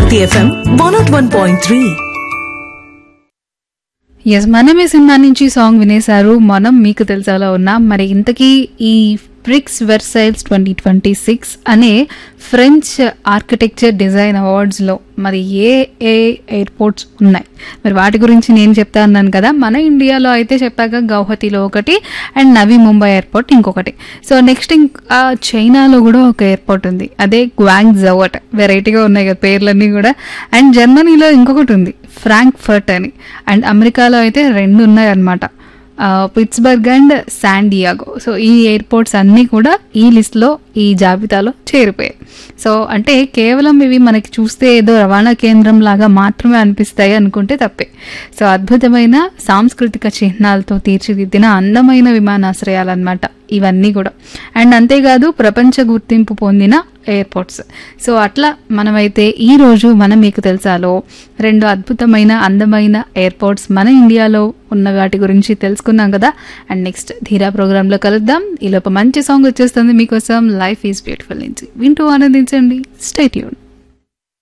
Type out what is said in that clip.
Bharati FM one nought one point three ఎస్ Manamey cinema నుంచి song వినేశారు మనం మీకు తెలుసాలో ఉన్నాం మరి ఇంతకీ ఈ prix Versailles twenty twenty six అనే ఫ్రెంచ్ ఆర్కిటెక్చర్ డిజైన్ అవార్డ్స్లో మరి ఏ ఏ ఎయిర్పోర్ట్స్ ఉన్నాయి మరి వాటి గురించి నేను చెప్తా అన్నాను కదా మన ఇండియాలో అయితే చెప్పాక గౌహతిలో ఒకటి అండ్ నవీ ముంబై ఎయిర్పోర్ట్ ఇంకొకటి సో నెక్స్ట్ ఇంకా చైనాలో కూడా ఒక ఎయిర్పోర్ట్ ఉంది అదే గ్వాంగ్ జవట్ వెరైటీగా ఉన్నాయి కదా పేర్లన్నీ కూడా అండ్ జర్మనీలో ఇంకొకటి ఉంది ఫ్రాంక్ఫర్ట్ అని అండ్ అమెరికాలో అయితే రెండు ఉన్నాయి అన్నమాట Pittsburgh and San Diego so ఈ ఎయిర్పోర్ట్స్ అన్నీ కూడా ఈ లిస్ట్లో ఈ జాబితాలో చేరిపోయాయి సో అంటే కేవలం ఇవి మనకి చూస్తే ఏదో రవాణా కేంద్రం లాగా మాత్రమే అనిపిస్తాయి అనుకుంటే తప్పే సో అద్భుతమైన సాంస్కృతిక చిహ్నాలతో తీర్చిదిద్దిన అందమైన విమానాశ్రయాలు అన్నమాట ఇవన్నీ కూడా అండ్ అంతేకాదు ప్రపంచ గుర్తింపు పొందిన ఎయిర్పోర్ట్స్ సో అట్లా మనమైతే ఈ రోజు మనం మీకు తెలుసాలో రెండు అద్భుతమైన అందమైన ఎయిర్పోర్ట్స్ మన ఇండియాలో ఉన్న వాటి గురించి తెలుసుకున్నాం కదా అండ్ నెక్స్ట్ ధీరా ప్రోగ్రాంలో కలుద్దాం ఈలోపు మంచి సాంగ్ వచ్చేస్తుంది మీకోసం లైఫ్ ఈజ్ బ్యూటిఫుల్ నుంచి వింటూ ఆనందించండి స్టేట్యూన్